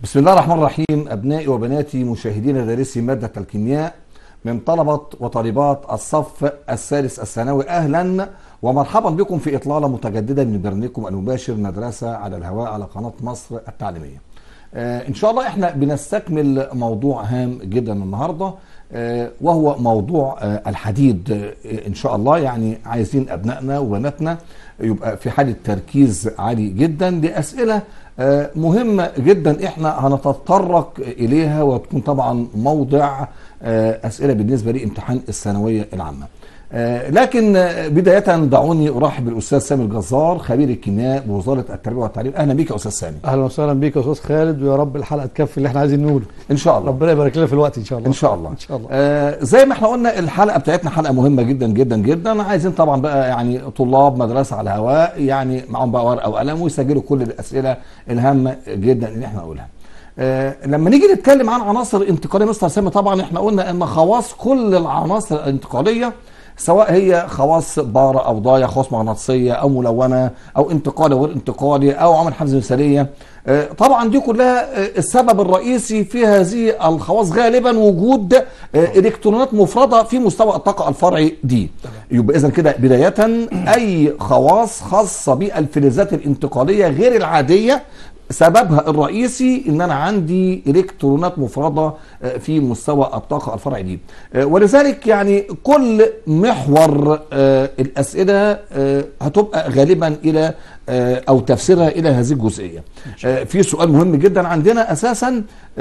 بسم الله الرحمن الرحيم أبنائي وبناتي مشاهدين دارسي مادة الكيمياء من طلبة وطالبات الصف الثالث الثانوي أهلا ومرحبا بكم في إطلالة متجددة من برنامجكم المباشر مدرسة على الهواء على قناة مصر التعليمية آه إن شاء الله إحنا بنستكمل موضوع هام جدا النهاردة آه وهو موضوع آه الحديد آه إن شاء الله يعني عايزين أبنائنا وبناتنا يبقى في حالة تركيز عالي جدا لأسئلة آه مهمة جدا احنا هنتطرق اليها وتكون طبعا موضع آه اسئلة بالنسبة لامتحان الثانوية العامة آه لكن بداية دعوني ارحب بالاستاذ سامي الجزار خبير الكيمياء بوزارة التربية والتعليم اهلا بك يا استاذ سامي اهلا وسهلا بيك يا استاذ خالد ويا رب الحلقه تكفي اللي احنا عايزين نقوله ان شاء الله ربنا يبارك لنا في الوقت ان شاء الله ان شاء الله ان شاء الله آه زي ما احنا قلنا الحلقه بتاعتنا حلقه مهمه جدا جدا جدا عايزين طبعا بقى يعني طلاب مدرسه على الهواء يعني معاهم بقى ورقه وقلم ويسجلوا كل الاسئله الهامه جدا اللي احنا نقولها آه لما نيجي نتكلم عن عناصر الانتقاليه مستر سامي طبعا احنا قلنا ان خواص كل العناصر الانتقاليه سواء هي خواص بارة أو ضايع خواص مغناطيسية أو ملونة أو انتقالي وغير انتقالي أو عمل حمز مثالية طبعا دي كلها السبب الرئيسي في هذه الخواص غالبا وجود الكترونات مفرده في مستوى الطاقه الفرعي دي يبقى اذا كده بدايه اي خواص خاصه بالفلزات الانتقاليه غير العاديه سببها الرئيسي ان انا عندي الكترونات مفرده في مستوى الطاقه الفرعي دي ولذلك يعني كل محور الاسئله هتبقى غالبا الى او تفسيرها الى هذه الجزئيه في سؤال مهم جدا عندنا اساسا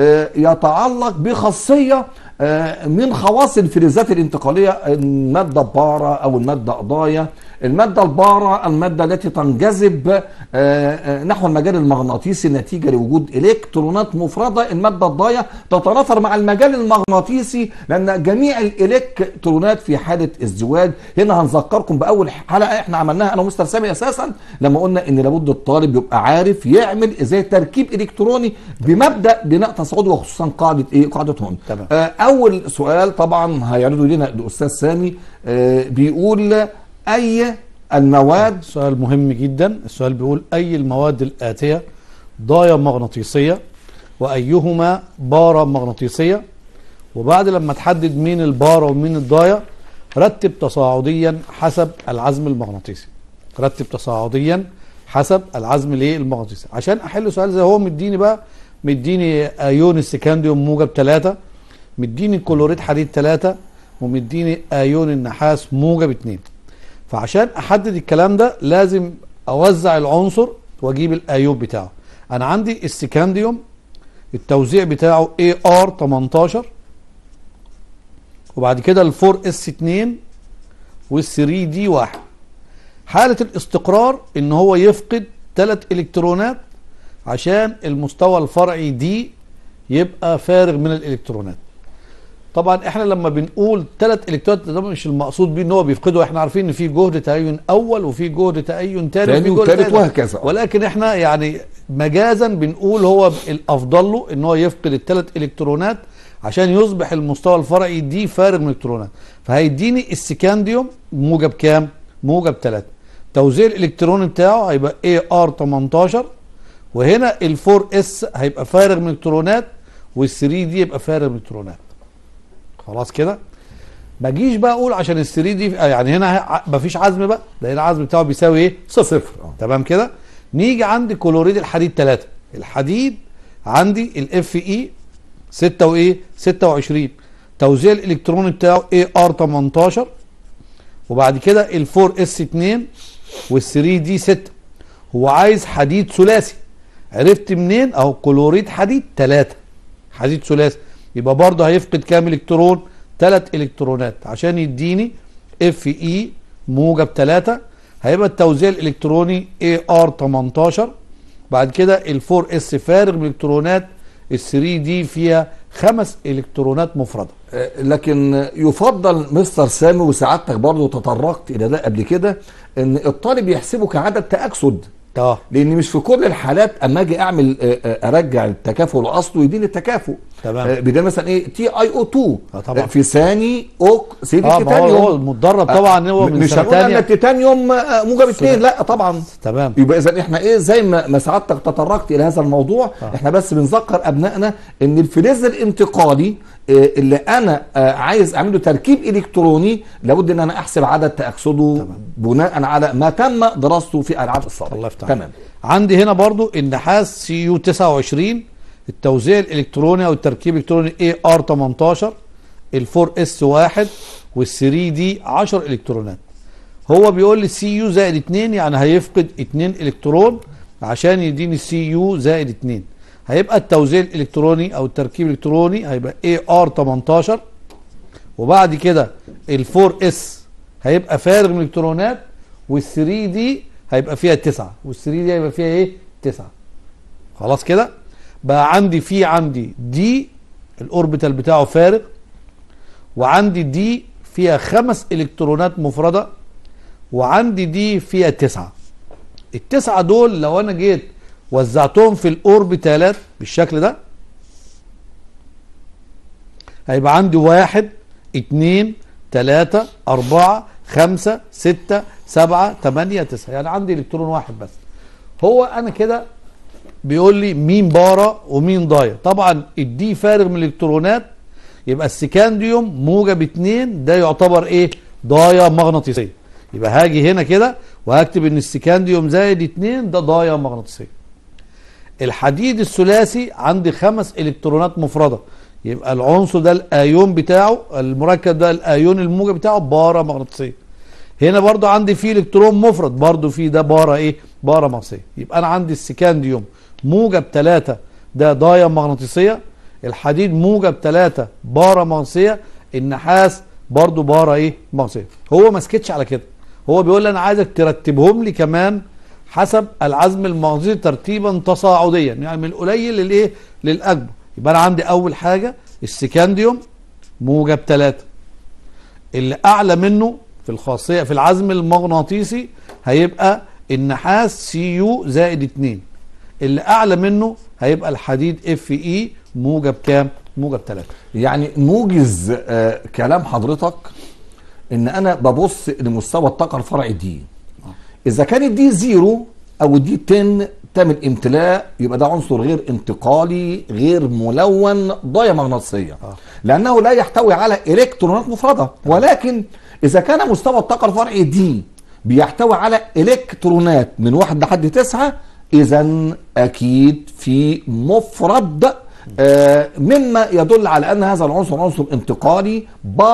يتعلق بخاصيه من خواص الفلزات الانتقاليه الماده الباره او الماده الضايه الماده الباره الماده التي تنجذب نحو المجال المغناطيسي نتيجه لوجود الكترونات مفرده الماده الضايه تتنافر مع المجال المغناطيسي لان جميع الالكترونات في حاله ازدواج هنا هنذكركم باول حلقه احنا عملناها انا ومستر سامي اساسا لما قلنا ان لابد الطالب يبقى عارف يعمل ازاي تركيب الكتروني بمبدا بناء تصاعدي وخصوصا قاعده ايه قاعده هون تمام. اول سؤال طبعا هيعرضه لنا الاستاذ سامي بيقول اي المواد سؤال مهم جدا السؤال بيقول اي المواد الاتيه ضايه مغناطيسيه وايهما باره مغناطيسيه وبعد لما تحدد مين الباره ومين الضايه رتب تصاعديا حسب العزم المغناطيسي رتب تصاعديا حسب العزم الايه المغناطيسي عشان احل سؤال زي هو مديني بقى مديني ايون السكانديوم موجب 3 مديني كلوريد حديد 3 ومديني ايون النحاس موجب 2 فعشان احدد الكلام ده لازم اوزع العنصر واجيب الايون بتاعه انا عندي السكانديوم التوزيع بتاعه اي ار 18 وبعد كده الفور اس 2 وال3 دي 1 حالة الاستقرار ان هو يفقد ثلاث الكترونات عشان المستوى الفرعي دي يبقى فارغ من الالكترونات طبعا احنا لما بنقول ثلاث الكترونات ده مش المقصود بيه ان هو بيفقده احنا عارفين ان في جهد تأين اول وفي جهد تأين ثاني ثاني وفي جهد وثالث ثالث. وهكذا. ولكن احنا يعني مجازا بنقول هو الافضل له ان هو يفقد الثلاث الكترونات عشان يصبح المستوى الفرعي دي فارغ من الالكترونات فهيديني السكانديوم موجب كام موجب 3 توزيع الالكتروني بتاعه هيبقى اي ار 18 وهنا الفور اس هيبقى فارغ من الالكترونات وال3 دي يبقى فارغ من الالكترونات خلاص كده ما اجيش بقى اقول عشان ال 3 دي يعني هنا ه- مفيش عزم بقى لان العزم بتاعه بيساوي ايه صفر صفر آه. تمام كده نيجي عند كلوريد الحديد 3 الحديد عندي الاف اي 6 وايه 26 توزيع الالكتروني بتاعه اي ار 18 وبعد كده الفور اس 2 وال3 دي 6 هو عايز حديد ثلاثي عرفت منين اهو كلوريد حديد 3 حديد ثلاثي يبقى برضه هيفقد كام الكترون 3 الكترونات عشان يديني اف اي موجب 3 هيبقى التوزيع الالكتروني اي ار 18 بعد كده الفور اس فارغ من الالكترونات ال3 دي فيها خمس الكترونات مفرده آه، لكن يفضل مستر سامي وسعادتك برضه تطرقت الى ده قبل كده ان الطالب يحسبه كعدد تاكسد اه لان مش في كل الحالات اما اجي اعمل آه، آه، ارجع التكافؤ لاصله يديني التكافؤ تمام. آه، بدل مثلا ايه تي اي او 2 آه، طبعا. في ثاني اوكسيد اه ما هو التيتانيوم هو متدرب طبعا هو من مش سنه هنقول ان ثانيه التيتانيوم آه، موجب اثنين لا طبعا تمام يبقى اذا احنا ايه زي ما ما سعادتك تطرقت الى هذا الموضوع آه. احنا بس بنذكر ابنائنا ان الفلز الانتقالي آه، اللي انا آه، عايز اعمل له تركيب الكتروني لابد ان انا احسب عدد تاكسده بناء على ما تم دراسته في الالعاب السابقه الله يفتح عليك. تمام عندي هنا برضو النحاس سي يو 29 التوزيع الالكتروني او التركيب الالكتروني اي ار 18 الفور اس 1 والثري دي 10 الكترونات هو بيقول لي سي يو زائد 2 يعني هيفقد 2 الكترون عشان يديني سي يو زائد 2 هيبقى التوزيع الالكتروني او التركيب الالكتروني هيبقى اي ار 18 وبعد كده الفور اس هيبقى فارغ من الالكترونات والثري دي هيبقى فيها تسعة والثري دي هيبقى فيها ايه تسعة خلاص كده بقى عندي في عندي دي الاوربيتال بتاعه فارغ وعندي دي فيها خمس الكترونات مفردة وعندي دي فيها تسعة التسعة دول لو انا جيت وزعتهم في الاوربيتالات بالشكل ده هيبقى عندي واحد اتنين تلاتة أربعة خمسة ستة سبعة تمانية تسعة يعني عندي إلكترون واحد بس هو أنا كده بيقول لي مين بارا ومين ضايع طبعا الدي فارغ من الإلكترونات يبقى السكانديوم موجب اتنين ده يعتبر ايه ضايع مغناطيسية يبقى هاجي هنا كده وهكتب ان السكانديوم زائد اتنين ده ضايع مغناطيسية الحديد الثلاثي عندي خمس الكترونات مفرده يبقى العنصر ده الايون بتاعه المركب ده الايون الموجب بتاعه بارا مغناطيسيه هنا برضو عندي فيه الكترون مفرد برضو فيه ده بارا ايه بارا مغناطيسيه يبقى انا عندي السكانديوم موجب 3 ده ضايع مغناطيسيه الحديد موجب 3 بارا مغناطيسيه النحاس برضو بارا ايه مغناطيسيه هو ما سكتش على كده هو بيقول لي انا عايزك ترتبهم لي كمان حسب العزم المغناطيسي ترتيبا تصاعديا يعني من القليل للايه للاكبر يبقى انا عندي اول حاجه السكانديوم موجب 3 اللي اعلى منه في الخاصيه في العزم المغناطيسي هيبقى النحاس سي يو زائد 2 اللي اعلى منه هيبقى الحديد اف اي موجب كام موجب 3 يعني موجز آه كلام حضرتك ان انا ببص لمستوى الطاقه الفرعي دي اذا كانت دي زيرو او دي 10 تم الامتلاء يبقى ده عنصر غير انتقالي غير ملون ضايع مغناطيسيه آه. لانه لا يحتوي على الكترونات مفرده ولكن اذا كان مستوى الطاقه الفرعي دي بيحتوي على الكترونات من واحد لحد تسعة اذا اكيد في مفرد آه، مما يدل على ان هذا العنصر عنصر انتقالي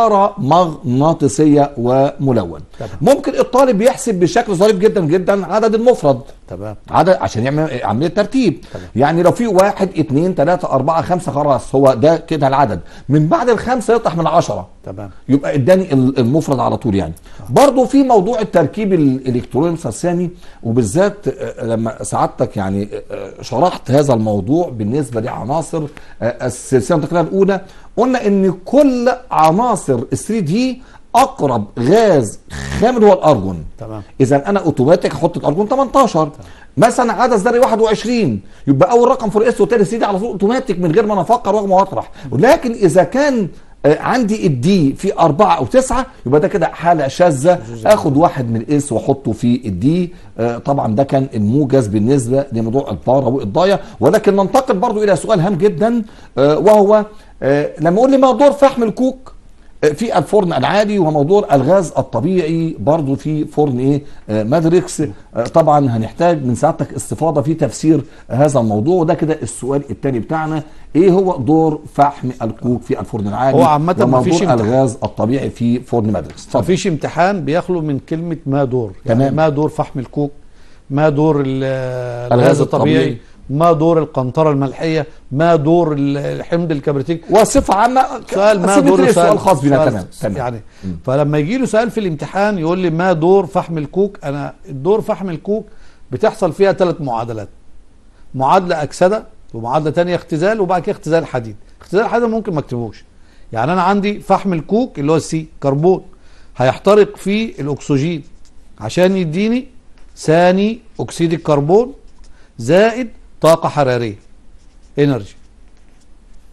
بارامغناطيسيه وملون تمام. ممكن الطالب يحسب بشكل ظريف جدا جدا عدد المفرد تمام عدد عشان يعمل عمليه ترتيب تمام. يعني لو في واحد اتنين تلاته اربعه خمسه خلاص هو ده كده العدد من بعد الخمسه يطرح من عشره تمام يبقى اداني ال- المفرد على طول يعني برضه في موضوع التركيب الالكتروني مستر سامي وبالذات آه، لما سعادتك يعني آه، شرحت هذا الموضوع بالنسبه لعناصر آه، السلسله الانتقاليه الاولى قلنا ان كل عناصر ال 3 دي اقرب غاز خامل هو الارجون تمام اذا انا اوتوماتيك احط الارجون 18 مثلا عدد ذري 21 يبقى اول رقم في الاس والتاني سي دي على طول اوتوماتيك من غير ما انا افكر واجمع واطرح ولكن اذا كان آه، عندي الدي في أربعة أو تسعة يبقى ده كده حالة شاذة آخد واحد من الإس وأحطه في الدي آه، طبعا ده كان الموجز بالنسبة لموضوع البارا والضايع ولكن ننتقل برضو إلى سؤال هام جدا آه، وهو آه، لما يقول لي ما دور فحم الكوك في الفرن العادي وموضوع الغاز الطبيعي برضو في فرن ايه آه، مادريكس آه، طبعا هنحتاج من سعادتك استفاضه في تفسير هذا الموضوع وده كده السؤال الثاني بتاعنا ايه هو دور فحم الكوك في الفرن العادي هو عامة مفيش وموضوع امتحان. الغاز الطبيعي في فرن مادريكس اتفضل. مفيش امتحان بيخلو من كلمة ما دور يعني تمام. ما دور فحم الكوك ما دور ال- الغاز الغاز الطبيعي. الطبيعي ما دور القنطرة الملحية ما دور ال- الحمض الكبريتيك وصفه عامه سؤال ما سيبني دور تلاقي سؤال خاص بينا سؤال تمام تمام يعني فلما يجي له سؤال في الامتحان يقول لي ما دور فحم الكوك انا الدور فحم الكوك بتحصل فيها ثلاث معادلات معادله اكسده ومعادله تانية اختزال وبعد كده اختزال حديد اختزال الحديد ممكن ما اكتبوش يعني انا عندي فحم الكوك اللي هو السي كربون هيحترق فيه الاكسجين عشان يديني ثاني اكسيد الكربون زائد طاقه حراريه انرجي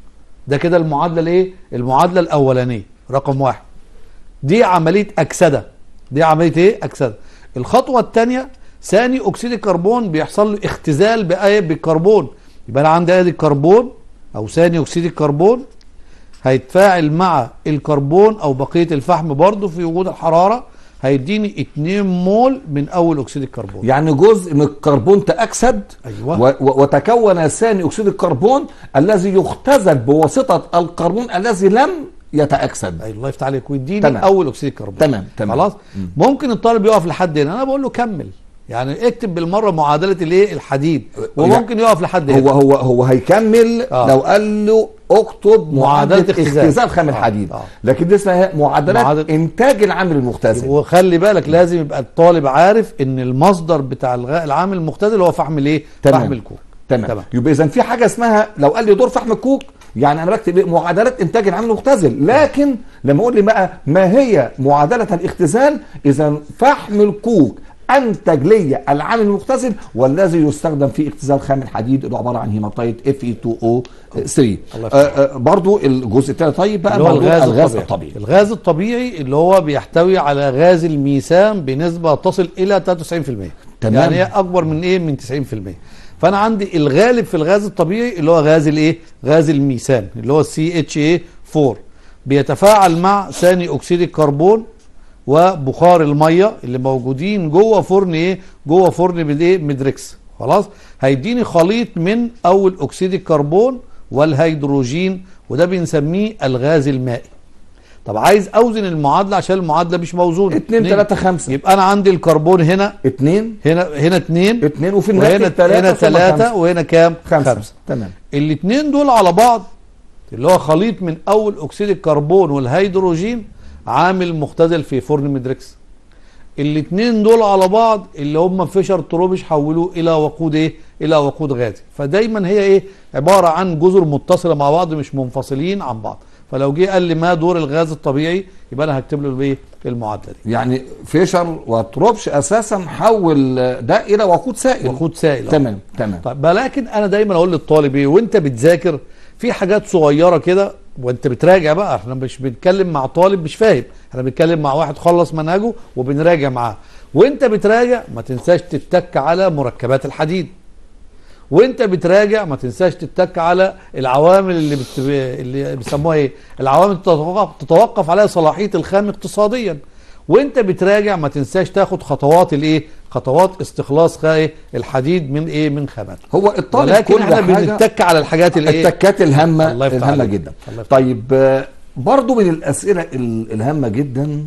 ده كده المعادله الايه المعادله الاولانيه رقم واحد دي عمليه اكسده دي عمليه ايه اكسده الخطوه الثانيه ثاني اكسيد الكربون بيحصل له اختزال بايه بالكربون يبقى انا عندي ادي الكربون او ثاني اكسيد الكربون هيتفاعل مع الكربون او بقيه الفحم برضه في وجود الحراره هيديني 2 مول من اول اكسيد الكربون يعني جزء من الكربون تأكسد أيوة. و- و- وتكون ثاني أكسيد الكربون الذي يختزل بواسطة الكربون الذي لم يتأكسد أي الله يفتح عليك ويديني تمام. اول اكسيد الكربون تمام، تمام. خلاص ممكن الطالب يقف لحد هنا انا بقول له كمل يعني اكتب بالمره معادله الايه الحديد وممكن يقف لحد هو هنا هو هو هيكمل آه. لو قال له اكتب معادلة معادلة اختزال. اختزال خام آه، الحديد آه. لكن دي اسمها معادلات معادلة- انتاج العامل المختزل وخلي بالك لازم يبقى الطالب عارف ان المصدر بتاع الغاء العامل المختزل هو فحم الايه تمام. فحم الكوك تمام, تمام. يبقى اذا في حاجه اسمها لو قال لي دور فحم الكوك يعني انا بكتب إيه؟ معادلات انتاج العامل المختزل لكن لما اقول لي بقى ما هي معادله الاختزال اذا فحم الكوك انتج لي العامل المختزل والذي يستخدم في اختزال خام الحديد اللي هو عباره عن هيماتايت اف اي 2 او 3 الله آه آه برضو الجزء الثاني طيب بقى اللي هو موضوع الغاز, الغاز الطبيعي. الطبيعي الغاز الطبيعي اللي هو بيحتوي على غاز الميثان بنسبه تصل الى 93% تمام. يعني هي اكبر من ايه من 90% فانا عندي الغالب في الغاز الطبيعي اللي هو غاز الايه غاز الميثان اللي هو سي اتش اي 4 بيتفاعل مع ثاني اكسيد الكربون وبخار الميه اللي موجودين جوه فرن ايه جوه فرن بالايه مدريكس خلاص هيديني خليط من اول اكسيد الكربون والهيدروجين وده بنسميه الغاز المائي طب عايز اوزن المعادله عشان المعادله مش موزونه 2 3 5 يبقى انا عندي الكربون هنا 2 هنا هنا اتنين 2 وفي النهايه وهنا الثلاثه هنا ثلاثة وهنا كام؟ خمسة تمام الاتنين دول على بعض اللي هو خليط من اول اكسيد الكربون والهيدروجين عامل مختزل في فرن مدريكس الاتنين دول على بعض اللي هم فيشر تروبش حولوه الى وقود ايه الى وقود غازي فدايما هي ايه عباره عن جزر متصله مع بعض مش منفصلين عن بعض فلو جه قال لي ما دور الغاز الطبيعي يبقى انا هكتب له ايه المعادله دي يعني فيشر وتروبش اساسا حول ده الى وقود سائل وقود سائل آه. تمام تمام طيب لكن انا دايما اقول للطالب ايه وانت بتذاكر في حاجات صغيره كده وانت بتراجع بقى احنا مش بنتكلم مع طالب مش فاهم احنا بنتكلم مع واحد خلص منهجه وبنراجع معاه وانت بتراجع ما تنساش تتك على مركبات الحديد وانت بتراجع ما تنساش تتك على العوامل اللي بت... اللي بيسموها ايه العوامل تتوقف, تتوقف عليها صلاحيه الخام اقتصاديا وانت بتراجع ما تنساش تاخد خطوات الايه خطوات استخلاص خا- ايه الحديد من ايه من خامات هو الطالب ولكن كل احنا حاجه بنتك على الحاجات الايه التكات الهامه الله يفتح الهامه عليك. جدا الله يفتح طيب آه، برضو من الاسئله ال- الهامه جدا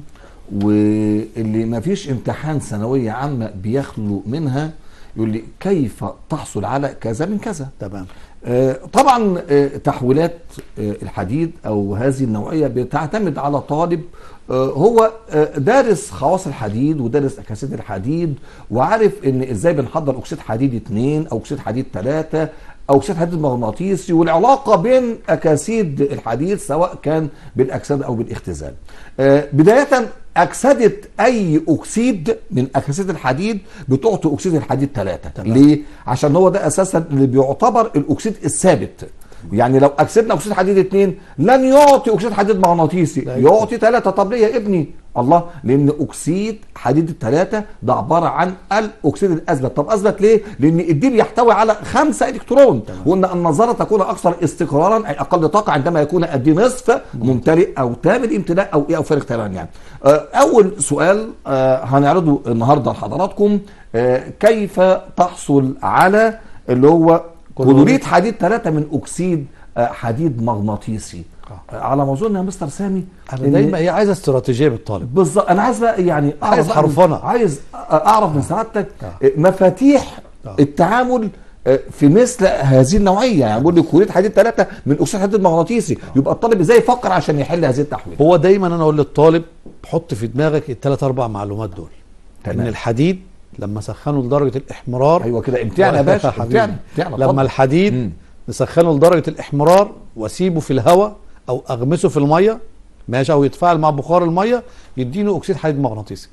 واللي ما فيش امتحان ثانويه عامه بيخلو منها يقول لي كيف تحصل على كذا من كذا تمام آه، طبعا آه، تحويلات آه، الحديد او هذه النوعيه بتعتمد على طالب آه، هو آه، دارس خواص الحديد ودارس اكاسيد الحديد وعارف ان ازاي بنحضر اكسيد حديد 2 او اكسيد حديد 3 او اكسيد حديد مغناطيسي والعلاقه بين اكاسيد الحديد سواء كان بالاكسده او بالاختزال. آه، بدايه اكسده اي اكسيد من اكاسيد الحديد بتعطي اكسيد الحديد 3 ليه؟ عشان هو ده اساسا اللي بيعتبر الاكسيد الثابت يعني لو اكسدنا اكسيد حديد 2 لن يعطي اكسيد حديد مغناطيسي لا يعطي 3 طب ليه يا ابني الله لان اكسيد حديد الثلاثه ده عباره عن الاكسيد الاثبت طب اثبت ليه لان الدي بيحتوي على خمسة الكترون وان النظاره تكون اكثر استقرارا اي اقل طاقه عندما يكون الدي نصف ممتلئ او تام الامتلاء او ايه او فارغ تماما يعني آه، اول سؤال آه، هنعرضه النهارده لحضراتكم آه، كيف تحصل على اللي هو كلوريد حديد 3 من اكسيد آه، حديد مغناطيسي آه. آه، على ما اظن يا مستر سامي انا إن- دايما هي عايزه استراتيجيه بالطالب بالظبط انا عايز بقى يعني عايز بقى- حرفنة. عايز اعرف من سعادتك آه. مفاتيح آه. التعامل آه، في مثل هذه النوعيه يعني بقول لك كليه حديد ثلاثه من اكسيد حديد مغناطيسي يبقى الطالب ازاي يفكر عشان يحل هذه التحويل هو دايما انا اقول للطالب حط في دماغك الثلاث اربع معلومات دول تمام. ان الحديد لما سخنه لدرجه الاحمرار ايوه كده امتعنا يا باشا حبيبي. امتعنا امتعنا لما اتفضل. الحديد مم. نسخنه لدرجه الاحمرار واسيبه في الهواء او اغمسه في الميه ماشي او يتفاعل مع بخار الميه يديني اكسيد حديد مغناطيسي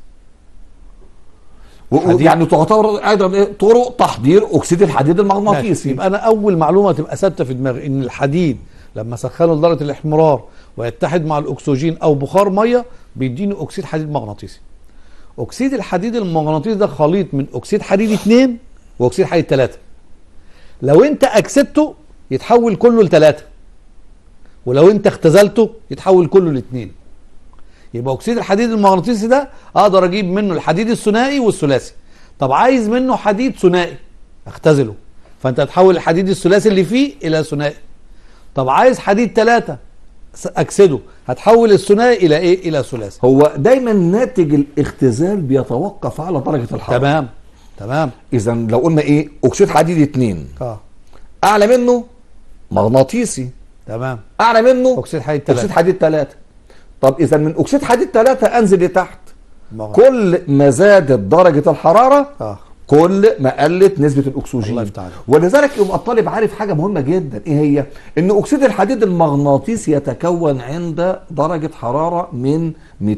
و- و- حديد. يعني تعتبر ايضا إيه؟ طرق تحضير اكسيد الحديد ماشي. المغناطيسي يبقى انا اول معلومه تبقى ثابته في دماغي ان الحديد لما اسخنه لدرجه الاحمرار ويتحد مع الاكسجين او بخار ميه بيديني اكسيد حديد مغناطيسي اكسيد الحديد المغناطيسي ده خليط من اكسيد حديد 2 واكسيد حديد 3 لو انت اكسدته يتحول كله لثلاثة ولو انت اختزلته يتحول كله لاثنين يبقى اكسيد الحديد المغناطيسي ده اقدر اجيب منه الحديد الثنائي والثلاثي طب عايز منه حديد ثنائي اختزله فانت هتحول الحديد الثلاثي اللي فيه الى ثنائي طب عايز حديد ثلاثة اكسده هتحول الثنائي الى ايه الى ثلاثي هو دايما ناتج الاختزال بيتوقف على درجه الحراره تمام تمام اذا لو قلنا ايه اكسيد حديد 2 اه اعلى منه مغناطيسي تمام اعلى منه اكسيد حديد اكسيد ثلاثة حديد 3 طب اذا من اكسيد حديد 3 انزل لتحت مغناطيسي. كل ما زادت درجه الحراره اه كل ما قلت نسبه الله الاكسجين يفتح عليك. ولذلك يبقى الطالب عارف حاجه مهمه جدا ايه هي ان اكسيد الحديد المغناطيسي يتكون عند درجه حراره من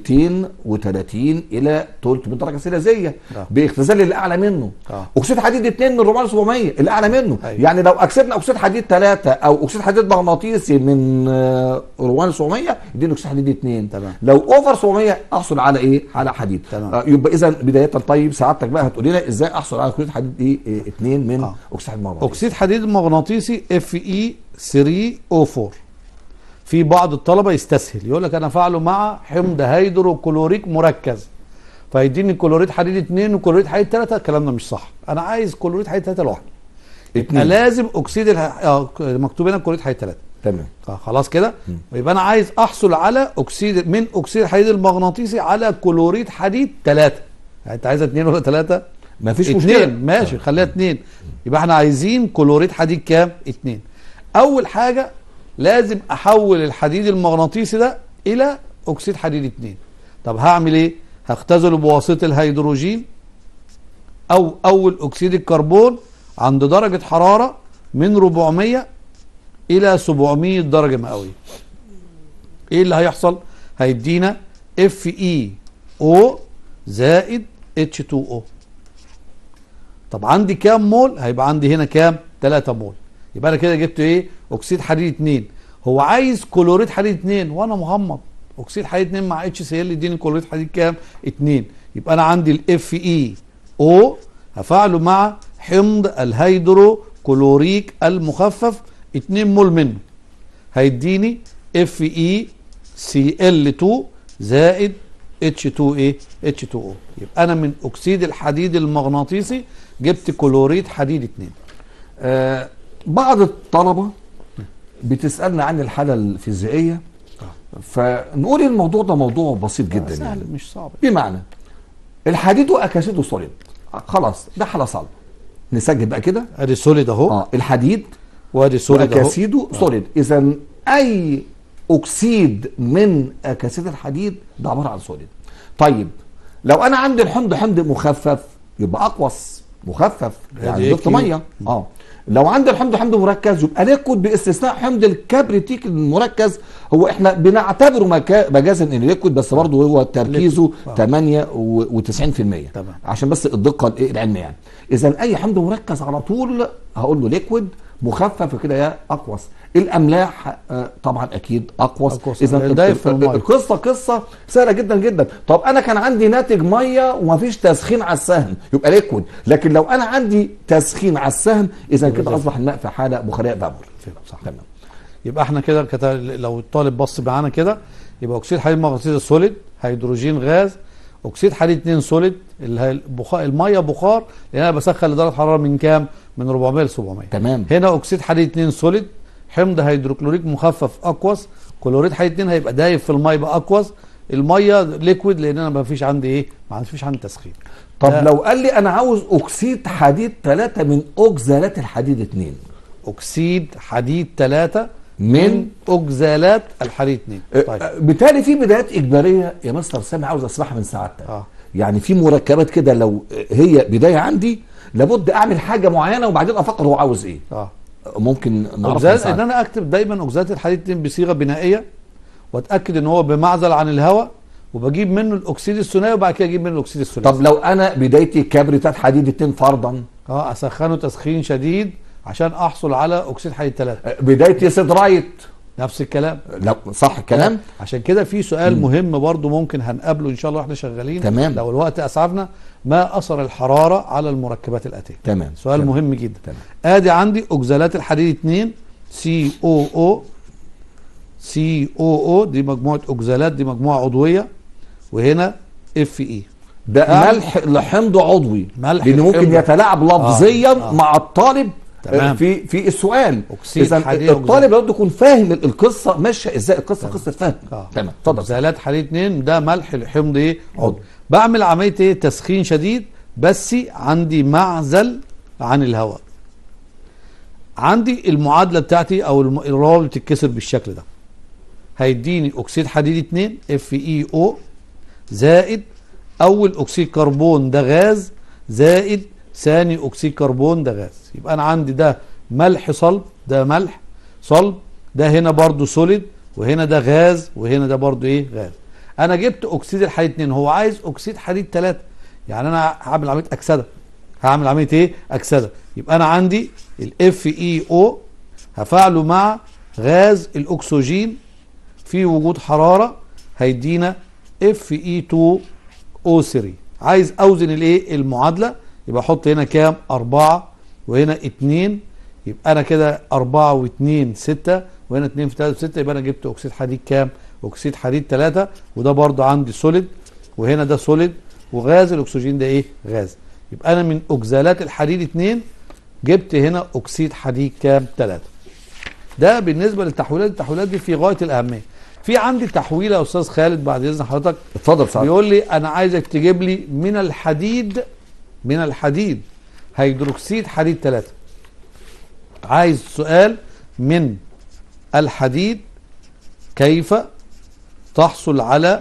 230 الى 300 درجه سيليزيه آه. باختزال اللي اعلى منه آه. اكسيد حديد 2 من 400 ل 700 اللي اعلى منه أيوة. يعني لو اكسدنا اكسيد حديد 3 او اكسيد حديد مغناطيسي من آه، 400 ل 700 يديني اكسيد حديد 2 تمام. لو اوفر 700 احصل على ايه على حديد تمام. آه، يبقى اذا بدايه طيب سعادتك بقى هتقول لنا ازاي احصل على كليه حديد ايه, إيه 2 من آه. اكسيد حديد مغناطيسي اكسيد حديد مغناطيسي اف اي 3 او 4 في بعض الطلبه يستسهل يقول لك انا فعله مع حمض هيدروكلوريك مركز فيديني كلوريد حديد 2 وكلوريد حديد 3 الكلام ده مش صح انا عايز كلوريد حديد 3 لوحده يبقى اتنين. لازم اكسيد الح... آه مكتوب هنا كلوريد حديد 3 تمام آه خلاص كده يبقى انا عايز احصل على اكسيد من اكسيد الحديد المغناطيسي على كلوريد حديد 3 يعني انت عايزها 2 ولا 3 مفيش مشكله اتنين ماشي خليها اتنين يبقى احنا عايزين كلوريد حديد كام؟ اتنين. اول حاجه لازم احول الحديد المغناطيسي ده الى اكسيد حديد اتنين. طب هعمل ايه؟ هختزله بواسطه الهيدروجين او اول اكسيد الكربون عند درجه حراره من 400 الى 700 درجه مئويه. ايه اللي هيحصل؟ هيدينا اف اي او زائد اتش 2 او طب عندي كام مول هيبقى عندي هنا كام 3 مول يبقى انا كده جبت ايه اكسيد حديد 2 هو عايز كلوريد حديد 2 وانا مغمض اكسيد حديد 2 مع اتش سي ال يديني كلوريد حديد كام 2 يبقى انا عندي الاف اي او هفعله مع حمض الهيدرو كلوريك المخفف 2 مول منه هيديني اف اي سي ال 2 زائد اتش 2 ايه اتش 2 او يبقى انا من اكسيد الحديد المغناطيسي جبت كلوريد حديد 2 آه بعض الطلبه بتسالنا عن الحاله الفيزيائيه فنقول الموضوع ده موضوع بسيط جدا سهل يعني مش صعب بمعنى الحديد واكاسيده سوليد خلاص ده حاله صلبه نسجل بقى كده ادي سوليد اهو اه الحديد وادي سوليد اهو واكاسيده سوليد اذا اي اكسيد من اكاسيد الحديد ده عباره عن سوليد طيب لو انا عندي الحمض حمض مخفف يبقى اقوس مخفف يعني دي ضفت كيو. ميه اه لو عندي الحمض حمض مركز يبقى ليكويد باستثناء حمض الكبريتيك المركز هو احنا بنعتبره مكا- مجازا ان ليكويد بس برضه هو تركيزه آه. 8 و90% تمام. عشان بس الدقه الايه العلميه يعني اذا اي حمض مركز على طول هقول له ليكويد مخفف كده يا اقوس الاملاح آه، طبعا اكيد اقوس أقوس. اذا ال- دايب في ال- المية. القصه قصه سهله جدا جدا طب انا كان عندي ناتج ميه ومفيش تسخين على السهم يبقى ليكويد لكن لو انا عندي تسخين على السهم اذا كده اصبح الماء في حاله بخاريه فابور صح تمام يبقى احنا كده كت- لو الطالب بص معانا كده يبقى اكسيد حديد مغناطيسي سوليد هيدروجين غاز اكسيد حديد 2 سوليد اللي هي البخار الميه بخار لان انا بسخن لدرجه حراره من كام من 400 ل 700 تمام هنا اكسيد حديد 2 سوليد حمض هيدروكلوريك مخفف اقوس كلوريد حديد 2 هيبقى دايب في الميه يبقى اقوس الميه ليكويد لان انا ما فيش عندي ايه ما فيش عندي تسخين طب ده لو قال لي انا عاوز اكسيد حديد 3 من اوكزالات الحديد 2 اكسيد حديد 3 من من اكزالات الحديد 2 طيب آه، بالتالي في بدايات اجباريه يا مستر سامي عاوز اسمعها من سعادتك اه يعني في مركبات كده لو هي بدايه عندي لابد اعمل حاجه معينه وبعدين افكر هو عاوز ايه اه ممكن نعرف من أجزاء ان سعادتك. انا اكتب دايما اجزاءات الحديد 2 بصيغه بنائيه واتاكد ان هو بمعزل عن الهواء وبجيب منه الاكسيد الثنائي وبعد كده اجيب منه الاكسيد الثلاثي طب لو انا بدايتي كبريتات حديد 2 فرضا اه اسخنه تسخين شديد عشان احصل على اكسيد حديد 3 آه، بدايتي سيدرايت نفس الكلام لا صح الكلام عشان كده في سؤال مهم برضو ممكن هنقابله ان شاء الله واحنا شغالين تمام. لو الوقت اسعفنا ما اثر الحراره على المركبات الاتيه تمام سؤال تمام. مهم جدا تمام. ادي عندي اوكزالات الحديد 2 سي او او سي او او دي مجموعه اوكزالات دي مجموعه عضويه وهنا اف اي ده نعم. ملح لحمض عضوي ملح لان ممكن لحمض. يتلاعب لفظيا آه. مع الطالب تمام. في في السؤال أكسيد اذا حديد الطالب لابد يكون فاهم القصه ماشيه ازاي القصه قصه فهم آه. تمام اتفضل اوكزالات حديد 2 ده ملح لحمض ايه عضوي بعمل عمليه ايه تسخين شديد بس عندي معزل عن الهواء عندي المعادله بتاعتي او الم- الروابط بتتكسر بالشكل ده هيديني اكسيد حديد 2 اف اي او زائد اول اكسيد كربون ده غاز زائد ثاني اكسيد كربون ده غاز يبقى انا عندي ده ملح صلب ده ملح صلب ده هنا برضو سوليد وهنا ده غاز وهنا ده برضو ايه غاز انا جبت اكسيد الحديد 2 هو عايز اكسيد حديد 3 يعني انا هعمل عمليه اكسده هعمل عمليه ايه اكسده يبقى انا عندي الاف اي او هفعله مع غاز الاكسجين في وجود حراره هيدينا اف اي 2 او 3 عايز اوزن الايه المعادله يبقى احط هنا كام 4 وهنا 2 يبقى انا كده 4 و2 6 وهنا 2 في 3 6 يبقى انا جبت اكسيد حديد كام اكسيد حديد 3 وده برضو عندي سوليد وهنا ده سوليد وغاز الاكسجين ده ايه غاز يبقى انا من اكزالات الحديد 2 جبت هنا اكسيد حديد كام 3 ده بالنسبه للتحويلات التحويلات دي في غايه الاهميه في عندي تحويله يا استاذ خالد بعد اذن حضرتك اتفضل سعد بيقول لي انا عايزك تجيب لي من الحديد من الحديد هيدروكسيد حديد 3 عايز سؤال من الحديد كيف تحصل على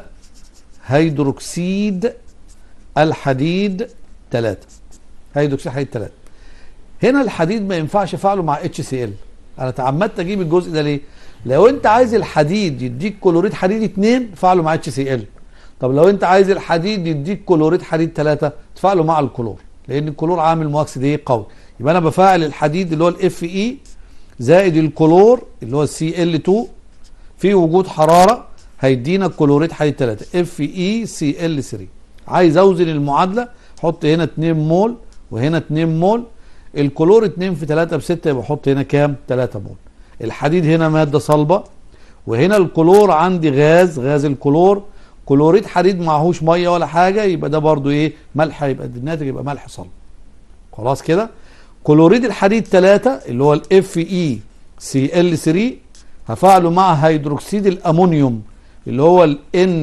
هيدروكسيد الحديد 3 هيدروكسيد حديد 3 هنا الحديد ما ينفعش افعله مع اتش سي ال انا تعمدت اجيب الجزء ده ليه لو انت عايز الحديد يديك كلوريد حديد 2 فعله مع اتش سي ال طب لو انت عايز الحديد يديك كلوريد حديد 3 تفعله مع الكلور لان الكلور عامل مؤكسد ايه قوي يبقى انا بفعل الحديد اللي هو الاف اي زائد الكلور اللي هو السي ال 2 في وجود حراره هيدينا كلوريد حديد 3 اف اي سي ال 3 عايز اوزن المعادله حط هنا 2 مول وهنا 2 مول الكلور 2 في 3 ب 6 يبقى احط هنا كام 3 مول الحديد هنا ماده صلبه وهنا الكلور عندي غاز غاز الكلور كلوريد حديد معهوش ميه ولا حاجه يبقى ده برضو ايه ملح يبقى الناتج يبقى ملح صلب خلاص كده كلوريد الحديد 3 اللي هو الاف اي سي ال 3 هفعله مع هيدروكسيد الامونيوم اللي هو ال